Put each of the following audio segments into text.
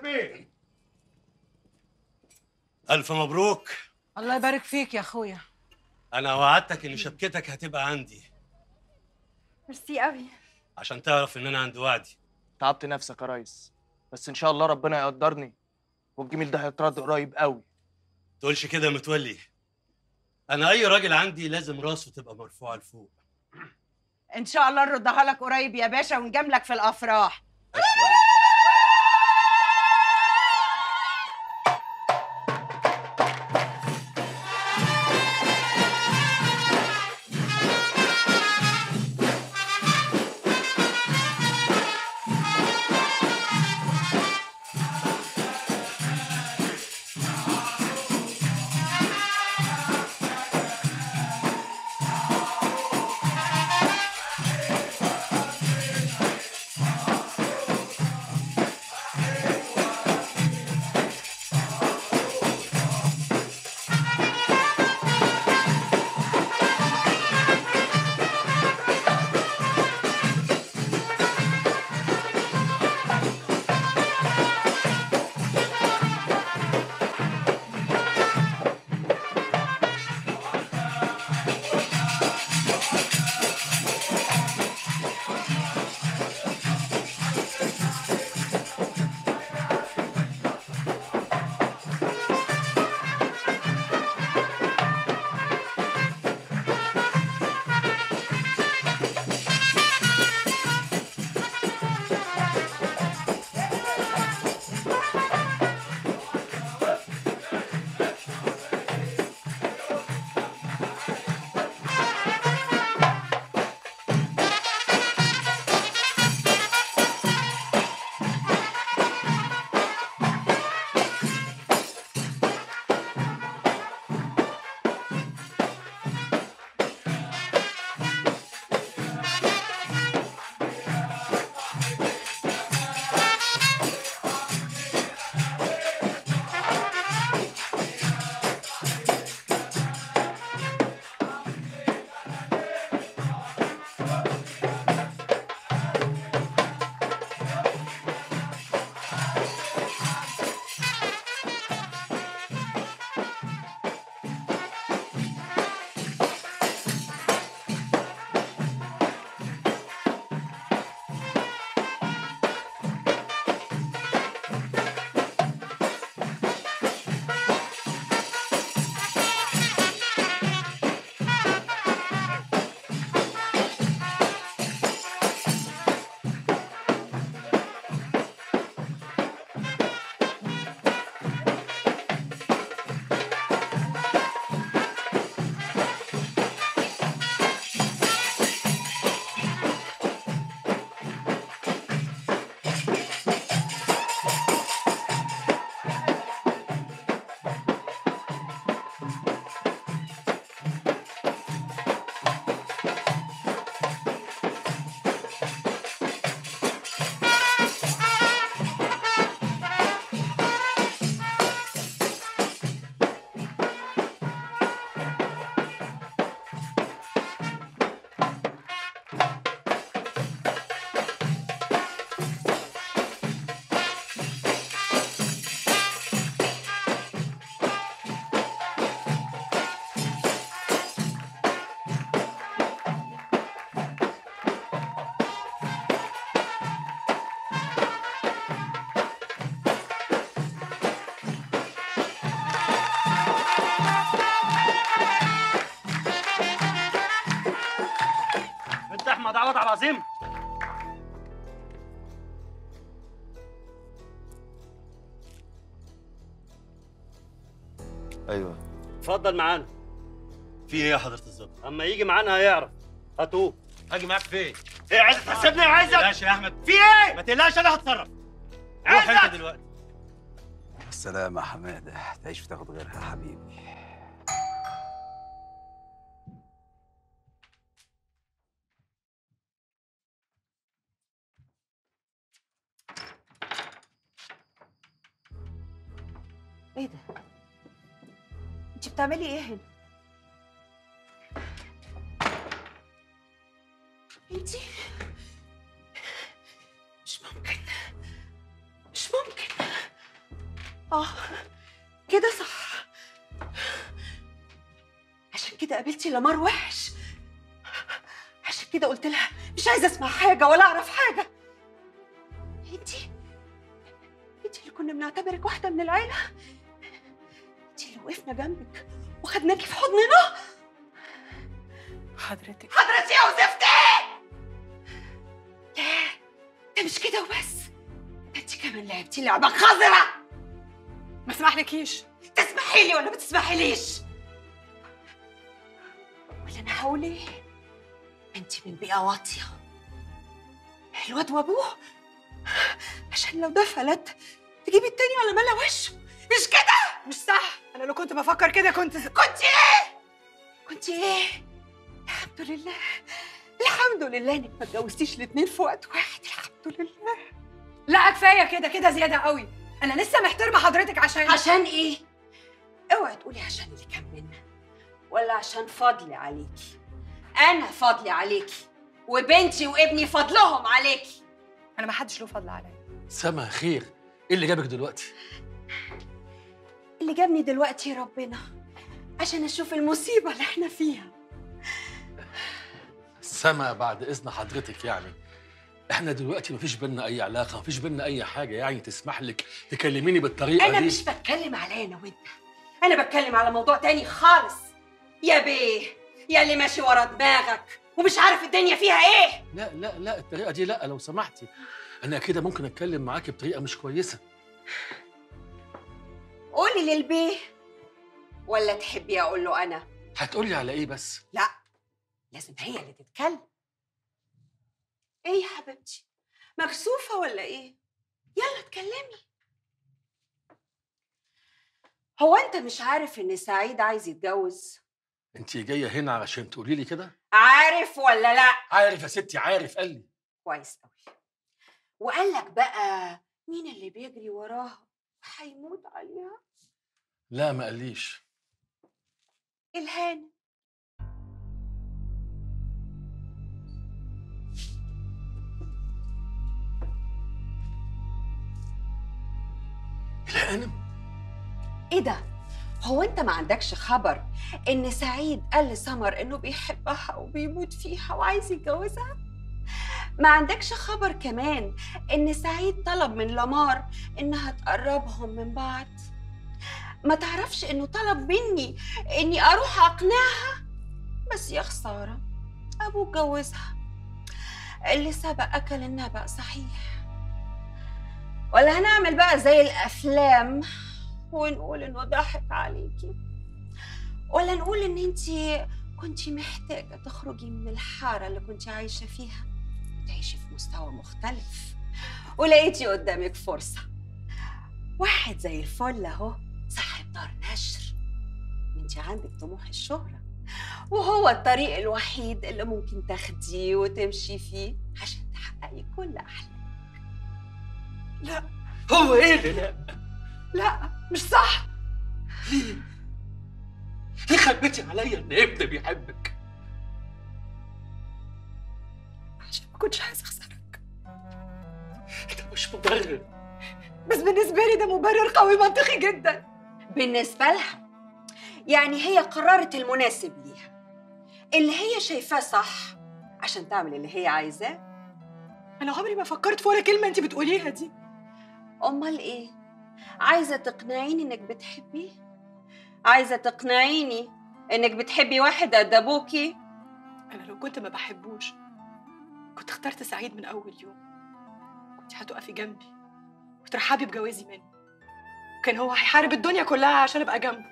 بيه ألف مبروك الله يبارك فيك يا اخويا أنا وعدتك إن شبكتك هتبقى عندي ميرسي قوي عشان تعرف إن أنا عند وعدي تعبت نفسك يا ريس بس ان شاء الله ربنا يقدرني والجميل ده هيترد قريب قوي تقولش كده يا متولي أنا أي راجل عندي لازم راسه تبقى مرفوعة لفوق ان شاء الله نردها لك قريب يا باشا ونجاملك في الافراح انت احمد عوض عبد العظيم أيوه اتفضل معانا في إيه يا حضرة الظابط؟ اما يجي معانا هيعرف هاتوه هاجي معاك فين؟ ايه عايز تحسبني عايزك تقلقش يا أحمد في ايه ما تقلقش أنا هتصرف روح عايزك أنت دلوقتي السلامة يا حمادة تعيش وتاخد غيرها يا حبيبي ايه ده انت بتعملي ايه هنا انت مش ممكن مش ممكن قابلتي لمار وحش عشان كده قلت لها مش عايزه اسمع حاجه ولا اعرف حاجه انت انت اللي كنا بنعتبرك واحده من العيله انت اللي وقفنا جنبك وخدناكي في حضننا حضرتك حضرتي يا وزفتي لا ده مش كده وبس ده انت كمان لعبتي لعبه خضرة ما اسمحلكيش تسمحي لي ولا ما تسمحيليش ولا انا هقول ايه انت من بيئه واطيه الواد وابوه عشان لو ده فلت تجيبي التاني على ملا وشه مش كده مش صح انا لو كنت بفكر كده كنت كنت ايه كنت ايه الحمد لله الحمد لله انك ما اتجوزتيش الاتنين في وقت واحد الحمد لله لا كفايه كده كده زياده قوي انا لسه محترمه حضرتك عشان عشان ايه اوعي تقولي عشان اللي كان منا ولا عشان فضلي عليكي انا فضلي عليكي وبنتي وابني فضلهم عليكي انا ما حدش له فضل عليا سما خير ايه اللي جابك دلوقتي اللي جابني دلوقتي ربنا عشان اشوف المصيبه اللي احنا فيها سما بعد اذن حضرتك يعني احنا دلوقتي مفيش بينا اي علاقه مفيش بينا اي حاجه يعني تسمح لك تكلميني بالطريقه انا دي مش بتكلم عليا انا وانت انا بتكلم على موضوع تاني خالص يا بيه يا اللي ماشي ورا دماغك ومش عارف الدنيا فيها ايه لا لا لا الطريقه دي لا لو سمحتي انا كده ممكن اتكلم معاكي بطريقه مش كويسه قولي للبيه ولا تحبي اقول له انا هتقولي على ايه بس لا لازم هي اللي تتكلم ايه يا حبيبتي مكسوفه ولا ايه يلا اتكلمي هو انت مش عارف ان سعيد عايز يتجوز انت جايه هنا علشان تقولي لي كده عارف ولا لا عارف يا ستي عارف قال لي كويس قوي وقال لك بقى مين اللي بيجري وراها هيموت عليها لا ما قاليش الهان الهانم ايه ده هو انت ما عندكش خبر ان سعيد قال لسمر انه بيحبها وبيموت فيها وعايز يتجوزها ما عندكش خبر كمان ان سعيد طلب من لمار انها تقربهم من بعض ما تعرفش انه طلب مني اني اروح اقنعها بس يا خساره ابوه اتجوزها اللي سبق اكل النبأ صحيح ولا هنعمل بقى زي الافلام ونقول انه ضحك عليكي ولا نقول ان انت كنت محتاجه تخرجي من الحاره اللي كنت عايشه فيها وتعيشي في مستوى مختلف ولقيتي قدامك فرصه واحد زي الفل اهو صاحب دار نشر وانت عندك طموح الشهره وهو الطريق الوحيد اللي ممكن تاخديه وتمشي فيه عشان تحققي كل احلامك هو ايه اللي لا لا مش صح ليه ليه خبيتي عليا ان ابني بيحبك عشان ما كنتش عايزه اخسرك ده مش مبرر بس بالنسبه لي ده مبرر قوي منطقي جدا بالنسبة لها يعني هي قررت المناسب ليها اللي هي شايفاه صح عشان تعمل اللي هي عايزاه انا عمري ما فكرت في ولا كلمه انت بتقوليها دي أمال إيه؟ عايزة تقنعيني إنك بتحبيه؟ عايزة تقنعيني إنك بتحبي واحد قد أبوكي؟ انا لو كنت ما بحبوش كنت اخترت سعيد من اول يوم كنت هتقفي جنبي وترحبي بجوازي منه كان هو هيحارب الدنيا كلها عشان ابقى جنبه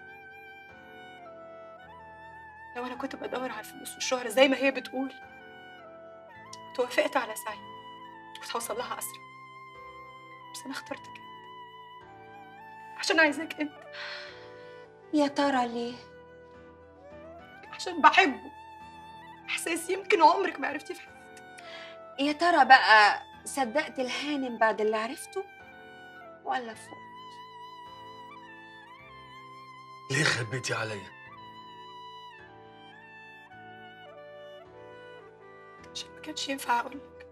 لو انا كنت بدور على الفلوس والشهرة زي ما هي بتقول كنت وافقت على سعيد كنت هوصل لها اسرع بس انا اخترتك انت عشان عايزاك انت يا ترى ليه؟ عشان بحبه احساس يمكن عمرك ما عرفتيه في حياتك يا ترى بقى صدقت الهانم بعد اللي عرفته؟ ولا فوق؟ ليه خبيتي عليا عشان ما كانش ينفع اقول لك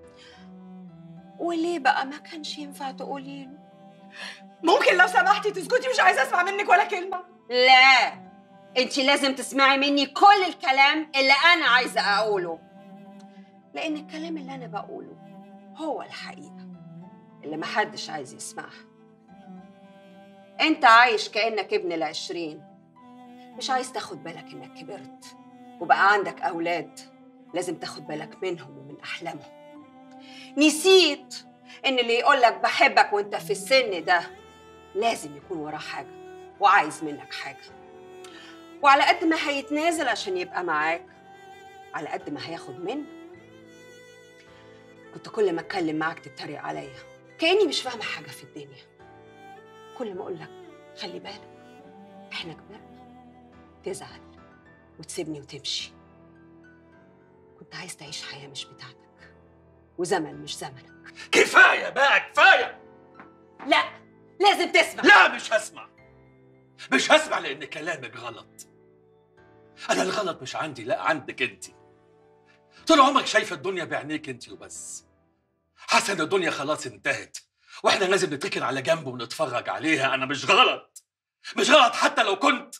وليه بقى ما كانش ينفع تقولي له؟ ممكن لو سمحتي تسكتي مش عايزه اسمع منك ولا كلمه لا انت لازم تسمعي مني كل الكلام اللي انا عايزه اقوله لان الكلام اللي انا بقوله هو الحقيقه اللي محدش عايز يسمعها انت عايش كانك ابن العشرين مش عايز تاخد بالك انك كبرت وبقى عندك اولاد لازم تاخد بالك منهم ومن احلامهم نسيت ان اللي يقولك بحبك وانت في السن ده لازم يكون وراه حاجه وعايز منك حاجه وعلى قد ما هيتنازل عشان يبقى معاك على قد ما هياخد منك كنت كل ما اتكلم معاك تتريق عليا كاني مش فاهمه حاجه في الدنيا كل ما اقول لك خلي بالك احنا كبرنا تزعل وتسيبني وتمشي كنت عايز تعيش حياه مش بتاعتك وزمن مش زمنك كفايه بقى كفايه لا لازم تسمع لا مش هسمع مش هسمع لان كلامك غلط انا الغلط مش عندي لا عندك انت طول عمرك شايفه الدنيا بعينيك انت وبس حاسه ان الدنيا خلاص انتهت واحنا لازم نتركن على جنب ونتفرج عليها انا مش غلط مش غلط حتى لو كنت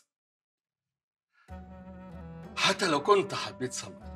حتى لو كنت حبيت سمر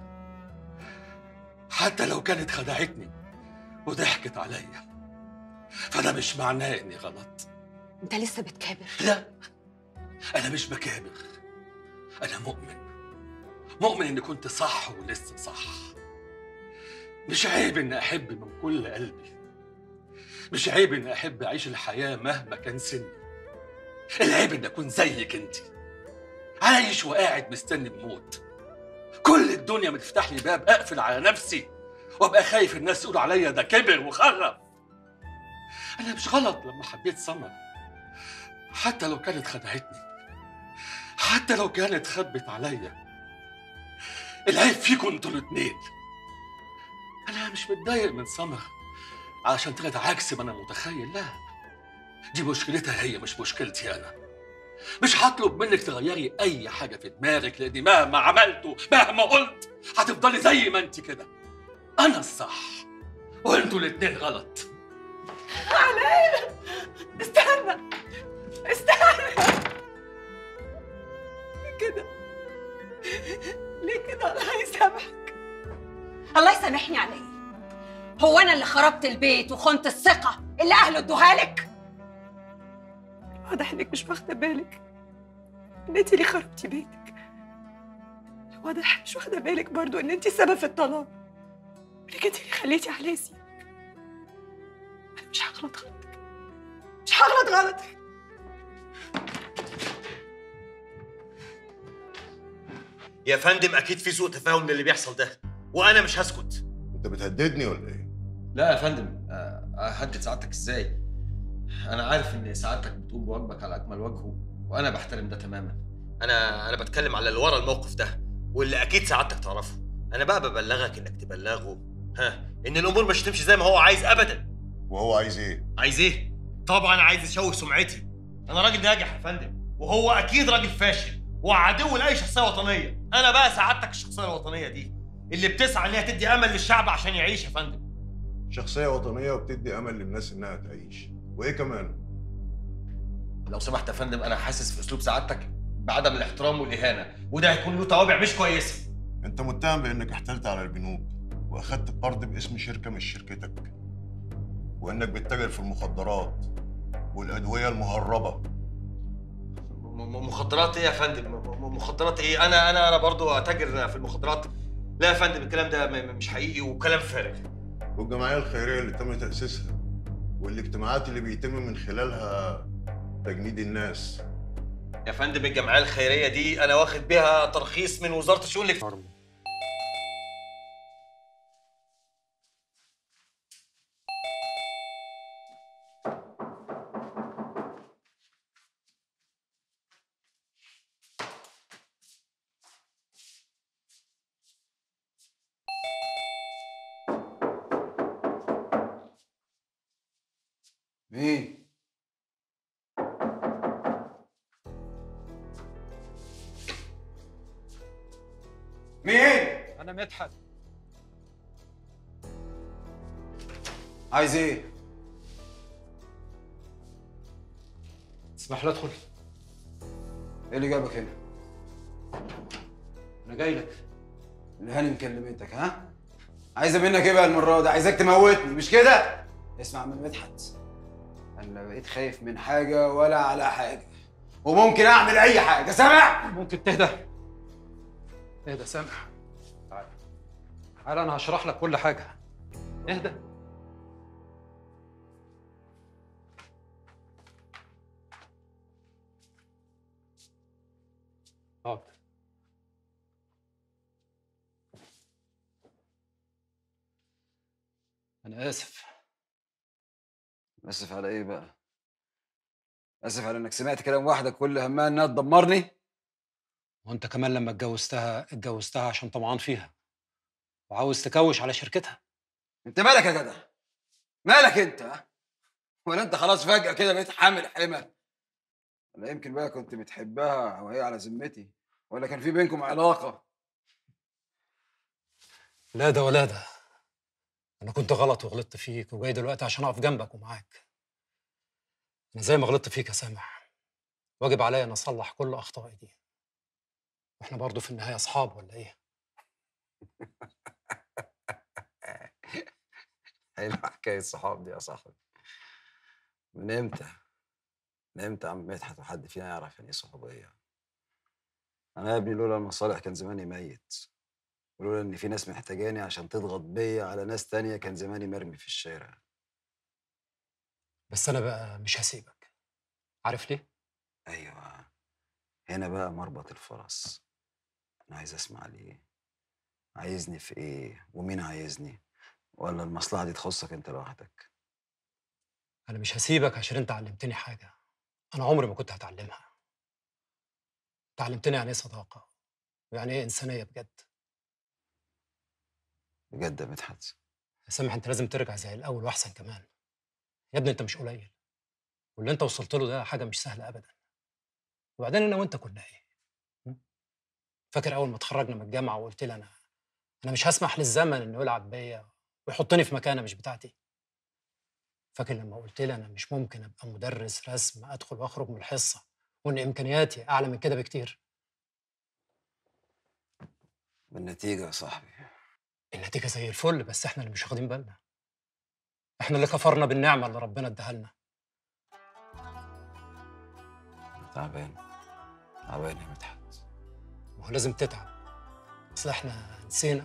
حتى لو كانت خدعتني وضحكت عليا فده مش معناه اني غلط انت لسه بتكابر لا أنا مش بكابر أنا مؤمن مؤمن إني كنت صح ولسه صح مش عيب إني أحب من كل قلبي مش عيب إني أحب أعيش الحياة مهما كان سني العيب إني أكون زيك أنت عايش وقاعد مستني بموت كل الدنيا بتفتح لي باب أقفل على نفسي وأبقى خايف الناس تقول عليا ده كبر وخرف أنا مش غلط لما حبيت سمر حتى لو كانت خدعتني حتى لو كانت خبت عليا العيب فيكم انتوا الاتنين انا مش متضايق من سمر علشان طلعت عكس ما انا متخيل لا دي مشكلتها هي مش مشكلتي انا مش هطلب منك تغيري اي حاجه في دماغك لاني مهما عملت مهما قلت هتفضلي زي ما انت كده انا الصح وانتوا الاتنين غلط علاء استنى استنى ليه كده ليه كده الله يسامحك الله يسامحني على ايه هو انا اللي خربت البيت وخنت الثقه اللي اهله ادوها لك واضح انك مش واخده بالك ان انت اللي خربتي بيتك واضح مش واخده بالك برضو ان انت سبب في الطلاق انك انت اللي خليتي عليه يسيبك انا مش هغلط غلطك مش هغلط غلطك يا فندم اكيد في سوء تفاهم للي بيحصل ده وانا مش هسكت انت بتهددني ولا ايه؟ لا يا فندم آه، اهدد سعادتك ازاي؟ انا عارف ان سعادتك بتقوم بواجبك على اكمل وجه وانا بحترم ده تماما انا انا بتكلم على اللي ورا الموقف ده واللي اكيد سعادتك تعرفه انا بقى ببلغك انك تبلغه ها ان الامور مش هتمشي زي ما هو عايز ابدا وهو عايز ايه؟ عايز ايه طبعا عايز يشوه سمعتي انا راجل ناجح يا فندم وهو اكيد راجل فاشل وعدو لاي شخصيه وطنيه انا بقى سعادتك الشخصيه الوطنيه دي اللي بتسعى انها تدي امل للشعب عشان يعيش يا فندم شخصية وطنية وبتدي أمل للناس إنها تعيش وإيه كمان؟ لو سمحت يا فندم انا حاسس في اسلوب سعادتك بعدم الاحترام والاهانه وده هيكون له توابع مش كويسه أنت متهم بإنك احتلت على البنوك وأخدت قرض باسم شركة مش شركتك وإنك بتتاجر في المخدرات والأدوية المهربة م- م- مخدرات ايه يا فندم م- م- مخدرات ايه انا انا انا برضو اتاجر في المخدرات لا يا فندم الكلام ده م- م- مش حقيقي وكلام فارغ والجمعية الخيرية اللي تم تأسيسها والاجتماعات اللي بيتم من خلالها تجنيد الناس يا فندم الجمعيه الخيريه دي انا واخد بيها ترخيص من وزاره الشؤون الاجتماعيه مين؟ مين؟ انا مدحت عايز ايه؟ تسمح لي ادخل ايه اللي جابك هنا؟ انا جاي لك الهاني مكلمتك ها عايزه منك ايه بقى المره دي عايزاك تموتني مش كده اسمع من مدحت انا لا بقيت خايف من حاجه ولا على حاجه وممكن اعمل اي حاجه سامع ممكن تهدى اهدى سامح تعال تعال انا هشرح لك كل حاجه اهدى اقعد انا اسف اسف على ايه بقى اسف على انك سمعت كلام واحده كل همها انها تدمرني وانت كمان لما اتجوزتها اتجوزتها عشان طمعان فيها وعاوز تكوش على شركتها انت مالك يا جدع مالك انت ها؟ ولا انت خلاص فجاه كده بقيت حامل حمل ولا يمكن بقى كنت بتحبها وهي على ذمتي ولا كان في بينكم علاقه لا ده ولا ده انا كنت غلط وغلطت فيك وجاي دلوقتي عشان اقف جنبك ومعاك انا زي ما غلطت فيك يا سامح واجب عليا ان اصلح كل اخطائي دي واحنا برضو في النهايه اصحاب ولا ايه حلوه حكايه الصحاب دي يا صاحبي من امتى من امتى يا عم مدحت وحد فينا يعرف يعني ايه صحوبيه انا يا ابني لولا المصالح كان زماني ميت ولولا ان في ناس محتاجاني عشان تضغط بيا على ناس تانية كان زماني مرمي في الشارع بس انا بقى مش هسيبك عارف ليه ايوه هنا بقى مربط الفرس انا عايز اسمع ليه عايزني في ايه ومين عايزني ولا المصلحه دي تخصك انت لوحدك انا مش هسيبك عشان انت علمتني حاجه انا عمري ما كنت هتعلمها انت علمتني يعني ايه صداقه ويعني ايه انسانيه بجد بجد يا مدحت يا سامح انت لازم ترجع زي الاول واحسن كمان يا ابني انت مش قليل واللي انت وصلت له ده حاجه مش سهله ابدا وبعدين انا وانت كنا ايه م? فاكر اول ما اتخرجنا من الجامعه وقلت لي انا انا مش هسمح للزمن انه يلعب بيا ويحطني في مكانه مش بتاعتي فاكر لما قلت لي انا مش ممكن ابقى مدرس رسم ادخل واخرج من الحصه وان امكانياتي اعلى من كده بكتير بالنتيجه يا صاحبي النتيجه زي الفل بس احنا اللي مش واخدين بالنا احنا اللي كفرنا بالنعمه اللي ربنا اداها لنا تعبان تعبان يا مدحت ما هو لازم تتعب اصل احنا نسينا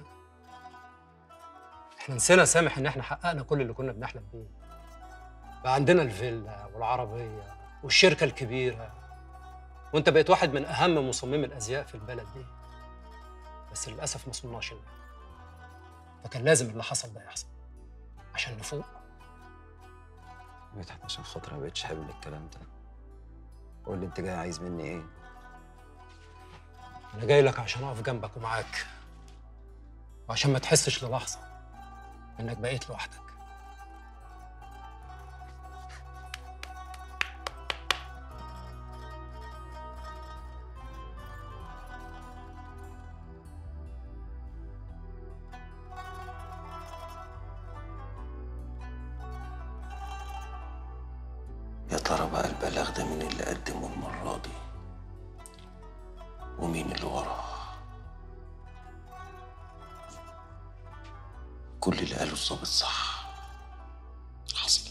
احنا نسينا سامح ان احنا حققنا كل اللي كنا بنحلم بيه بقى عندنا الفيلا والعربيه والشركه الكبيره وانت بقيت واحد من اهم مصممي الازياء في البلد دي بس للاسف ما صناش ده فكان لازم اللي حصل ده يحصل عشان نفوق مدحت عشان خاطر ما بقتش حامل الكلام ده قول لي انت جاي عايز مني ايه انا جاي لك عشان اقف جنبك ومعاك وعشان ما تحسش للحظه انك بقيت لوحدك يا ترى بقى البلاغ ده مين اللي قدمه المرة دي ومين اللي وراه كل اللي قاله الظابط صح حصل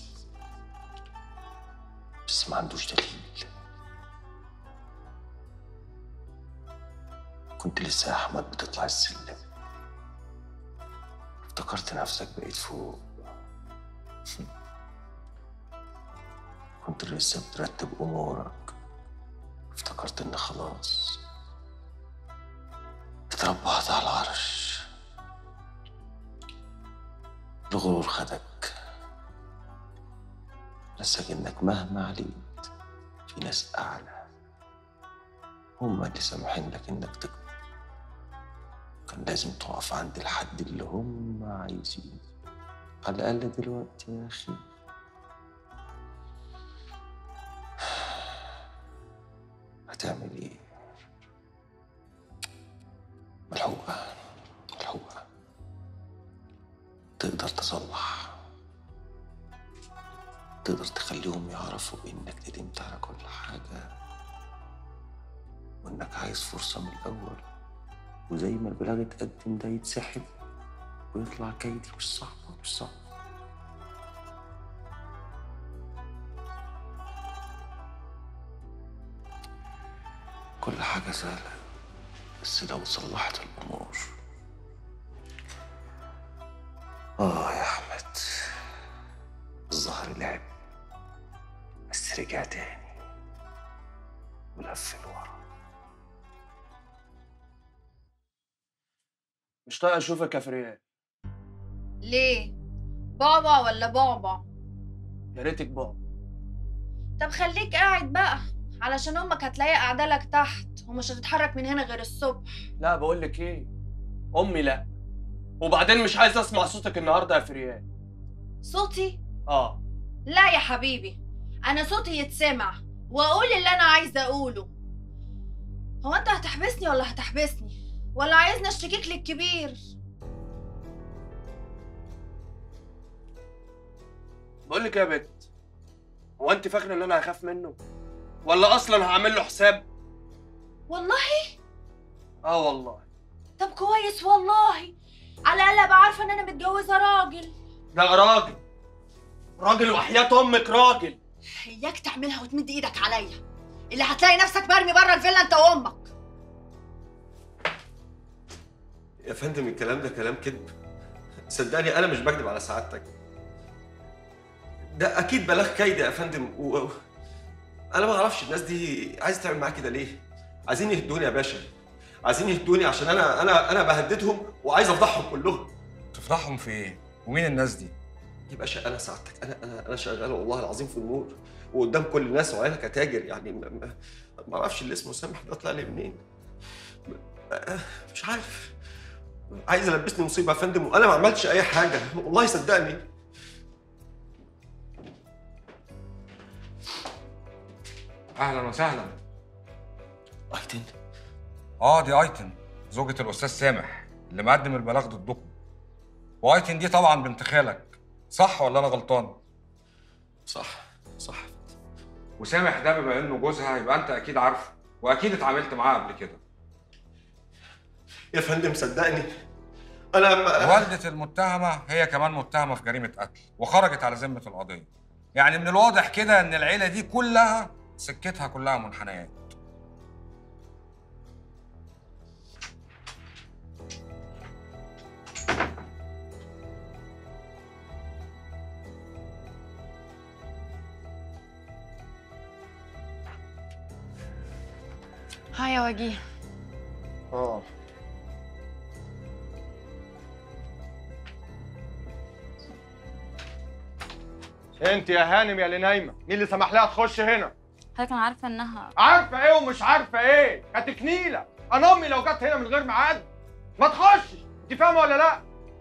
بس ما عندوش دليل كنت لسه يا احمد بتطلع السلم افتكرت نفسك بقيت فوق كنت لسه بترتب امورك افتكرت ان خلاص اتربعت على العرش الغرور خدك نساك انك مهما عليت في ناس اعلى هم اللي سامحين لك انك تكبر كان لازم تقف عند الحد اللي هم عايزينه على الاقل دلوقتي يا اخي هتعمل ايه ملحوقة ملحوقة تقدر تصلح تقدر تخليهم يعرفوا انك ندمت على كل حاجة وانك عايز فرصة من الاول وزي ما البلاغ اتقدم ده يتسحب ويطلع كيدي مش صعب مش صعب كل حاجة سهلة بس لو صلحت الأمور آه يا أحمد الظهر لعب بس رجع تاني ولف لورا مش طايق اشوفك يا فريال ليه؟ بابا ولا بابا؟ يا ريتك بابا طب خليك قاعد بقى علشان امك هتلاقيها قاعده لك تحت ومش هتتحرك من هنا غير الصبح لا بقول لك ايه امي لا وبعدين مش عايز اسمع صوتك النهارده يا فريال صوتي؟ اه لا يا حبيبي انا صوتي يتسمع واقول اللي انا عايزه اقوله هو انت هتحبسني ولا هتحبسني ولا عايزني اشتكيك للكبير بقول لك يا بت هو انت فاكره ان انا هخاف منه ولا اصلا هعمل له حساب والله اه والله طب كويس والله على الاقل ابقى عارفه ان انا متجوزه راجل ده راجل راجل وحياة امك راجل اياك تعملها وتمد ايدك عليا اللي هتلاقي نفسك مرمي بره الفيلا انت وامك يا فندم الكلام ده كلام كذب صدقني انا مش بكذب على سعادتك ده اكيد بلاغ كيد يا فندم و... و- انا ما اعرفش الناس دي عايزه تعمل معايا كده ليه عايزين يهدوني يا باشا عايزين يهدوني عشان انا انا انا بهددهم وعايز افضحهم كلهم تفضحهم في ايه؟ ومين الناس دي؟ يا باشا انا سعادتك انا انا انا شغال والله العظيم في النور وقدام كل الناس وعينها كتاجر يعني ما, ما, ما اعرفش اللي اسمه سامح ده طلع لي منين م- مش عارف عايز يلبسني مصيبه يا فندم وانا ما عملتش اي حاجه والله صدقني اهلا وسهلا ايتن اه دي ايتن زوجة الاستاذ سامح اللي مقدم البلاغ ضدكم وايتن دي طبعا بنت خالك صح ولا انا غلطان؟ صح صح وسامح ده بما انه جوزها يبقى انت اكيد عارفه واكيد اتعاملت معاه قبل كده يا فندم صدقني انا ما... والدة المتهمة هي كمان متهمة في جريمة قتل وخرجت على ذمة القضية يعني من الواضح كده ان العيلة دي كلها سكتها كلها منحنيات هاي يا وجيه اه انت يا هانم يا اللي نايمه مين اللي سمح لها تخش هنا حضرتك انا عارفه انها عارفه ايه ومش عارفه ايه كانت كنيله انا امي لو جت هنا من غير ميعاد ما تخشش انت فاهمه ولا لا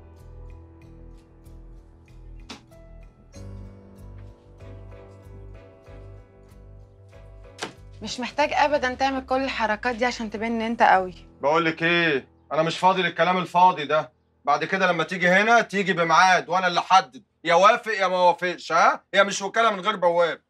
مش محتاج ابدا تعمل كل الحركات دي عشان تبان ان انت قوي بقول لك ايه انا مش فاضي للكلام الفاضي ده بعد كده لما تيجي هنا تيجي بميعاد وانا اللي احدد يا وافق يا ما وافقش ها هي مش وكاله من غير بواب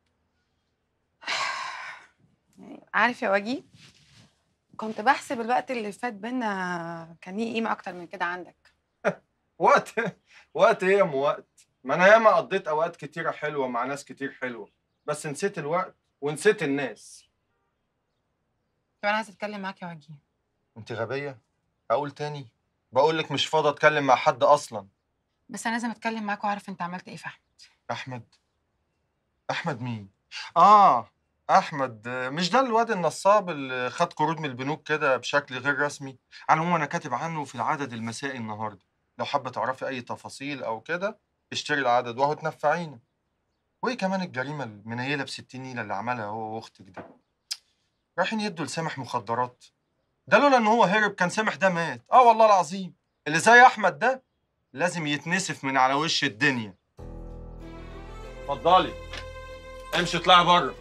عارف يا وجيه كنت بحسب الوقت اللي فات بينا كان ليه قيمه اكتر من كده عندك وقت وقت ايه يا ام وقت ما انا ياما قضيت اوقات كتيره حلوه مع ناس كتير حلوه بس نسيت الوقت ونسيت الناس طب انا عايزه اتكلم معاك يا وجيه انت غبيه اقول تاني بقول لك مش فاضي اتكلم مع حد اصلا بس انا لازم اتكلم معاك واعرف انت عملت ايه في احمد احمد احمد مين اه احمد آه، مش ده الواد النصاب اللي خد قروض من البنوك كده بشكل غير رسمي على العموم انا كاتب عنه في العدد المسائي النهارده لو حابه تعرفي اي تفاصيل او كده اشتري العدد وهو تنفعينا وايه كمان الجريمه المنيله ب 60 نيله اللي عملها هو واختك ده رايحين يدوا لسامح مخدرات ده لولا ان هو هرب كان سامح ده مات اه والله العظيم اللي زي احمد ده لازم يتنسف من على وش الدنيا اتفضلي امشي اطلعي بره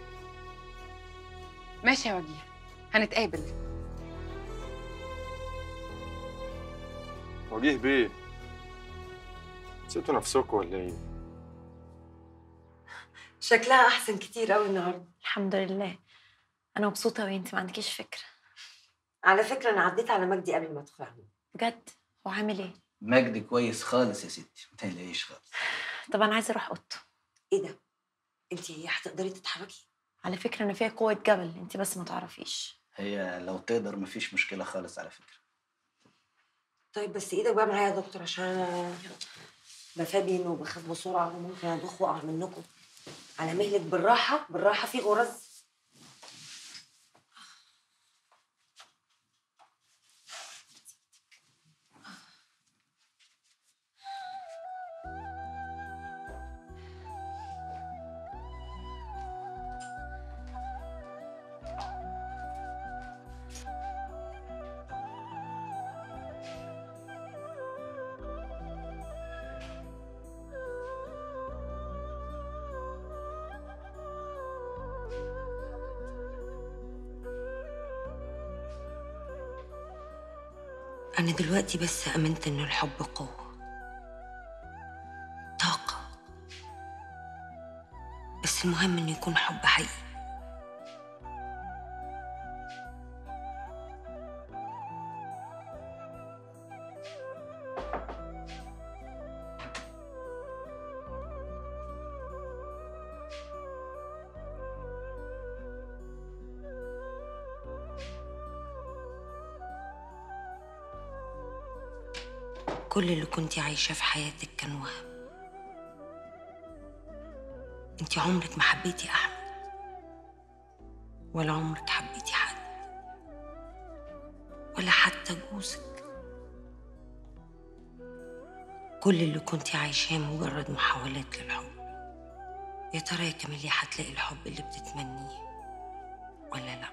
ماشي يا وجيه هنتقابل وجيه بيه نسيتوا نفسكم ولا ايه؟ شكلها احسن كتير قوي النهارده الحمد لله انا مبسوطه قوي انت ما عندكيش فكره على فكره انا عديت على مجدي قبل ما ادخل عنه بجد هو عامل ايه مجدي كويس خالص يا ستي ما تقلقيش خالص طب انا عايزه اروح اوضته ايه ده انت هتقدري تتحركي على فكره انا فيها قوه جبل انت بس ما تعرفيش هي لو تقدر مفيش مشكله خالص على فكره طيب بس ايدك بقى معايا يا دكتور عشان انا بفابين وبخاف بسرعه وممكن ادوخ واقع منكم على مهلك بالراحه بالراحه في غرز أنا دلوقتي بس آمنت إن الحب قوة طاقة بس المهم إنه يكون حب حقيقي كل اللي كنتي عايشاه في حياتك كان وهم انت عمرك ما حبيتي احمد ولا عمرك حبيتي حد ولا حتى جوزك كل اللي كنتي عايشاه مجرد محاولات للحب يا ترى يا كاميليا هتلاقي الحب اللي بتتمنيه ولا لا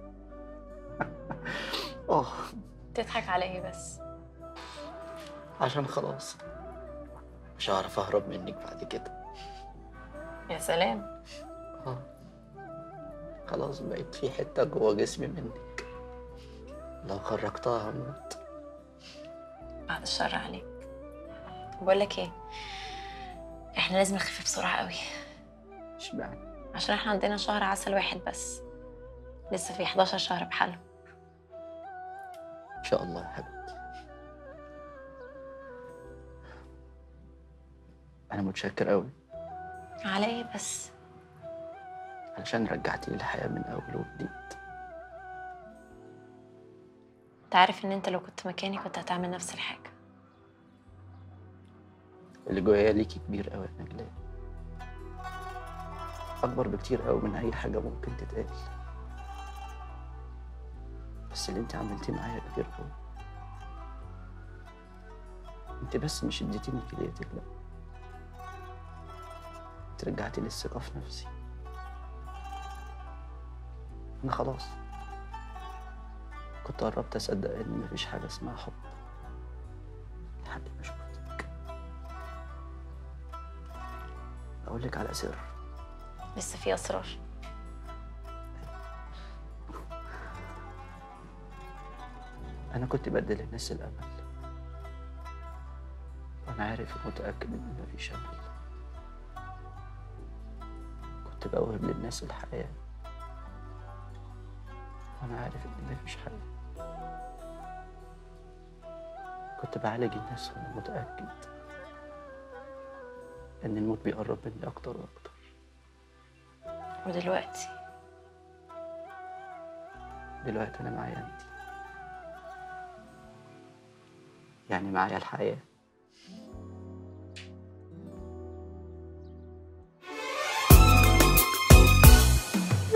اه تضحك على ايه بس عشان خلاص مش هعرف اهرب منك بعد كده يا سلام اه خلاص بقيت في حتة جوه جسمي منك لو خرجتها هموت بعد الشر عليك بقول لك ايه احنا لازم نخف بسرعه قوي اشمعنى عشان احنا عندنا شهر عسل واحد بس لسه في 11 شهر بحالهم ان شاء الله يا حبيبتي انا متشكر قوي على ايه بس علشان رجعتي لي الحياة من اول وجديد انت عارف ان انت لو كنت مكاني كنت هتعمل نفس الحاجه اللي جوايا ليكي كبير قوي يا نجلاء اكبر بكتير قوي من اي حاجة ممكن تتقال بس اللي انت عملتيه معايا كبير قوي انت بس مش اديتيني كليتك لا انت رجعتي لي الثقة في نفسي انا خلاص كنت قربت اصدق ان مفيش حاجة اسمها حب لحد ما شفتك اقول لك على سر لسه في اسرار انا كنت بدي للناس الامل وانا عارف ومتاكد ان مفيش امل كنت بوهب للناس الحياه وانا عارف ان مفيش حياه كنت بعالج الناس وانا متاكد ان الموت بيقرب مني اكتر واكتر ودلوقتي دلوقتي انا معايا انت يعني معايا الحياه